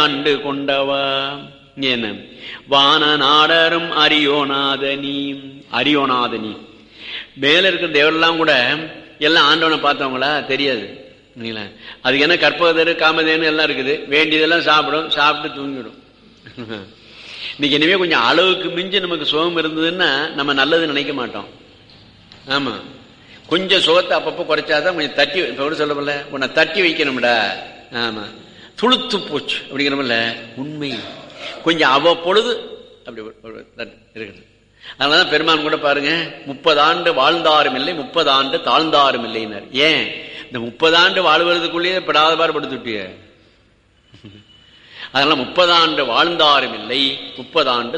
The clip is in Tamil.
ஆண்டு கொண்டவா என்ன வான நாடரும் அரியோனாத நீ அரியோனாத நீ மேல இருக்கிற தேவரெல்லாம் கூட எல்லாம் ஆண்டவனை பார்த்தவங்களா தெரியாது இல்லைங்களா? அதுக்கு என்ன கற்பகதரு காமதேனு எல்லாம் இருக்குது வேண்டியதெல்லாம் சாப்பிடும் சாப்பிட்டு தூங்கிடும் இன்னைக்கு இனிமே கொஞ்சம் அளவுக்கு மிஞ்சி நமக்கு சுகம் இருந்ததுன்னா நம்ம நல்லது நினைக்க மாட்டோம் ஆமா கொஞ்சம் சுகத்தை அப்பப்போ குறைச்சாதான் கொஞ்சம் தட்டி இப்ப கூட சொல்லப்படல உன்னை தட்டி வைக்கணும்டா ஆமா துளுத்து போச்சு அப்படிங்கிறமில்ல உண்மை கொஞ்சம் அவ்வப்பொழுது அப்படி ஒரு- ஒரு தட்டு இருக்குது அதனாலதான் பெருமான் கூட பாருங்க முப்பது ஆண்டு வாழ்ந்தாரும் இல்லை முப்பது ஆண்டு தாழ்ந்தாரும் இல்லைன்னார் ஏன் இந்த முப்பது ஆண்டு வாழ்வதற்குள்ளேயே படாத பாடுபடுத்துட்டிய அதனால முப்பது ஆண்டு வாழ்ந்தாரும் இல்லை முப்பது ஆண்டு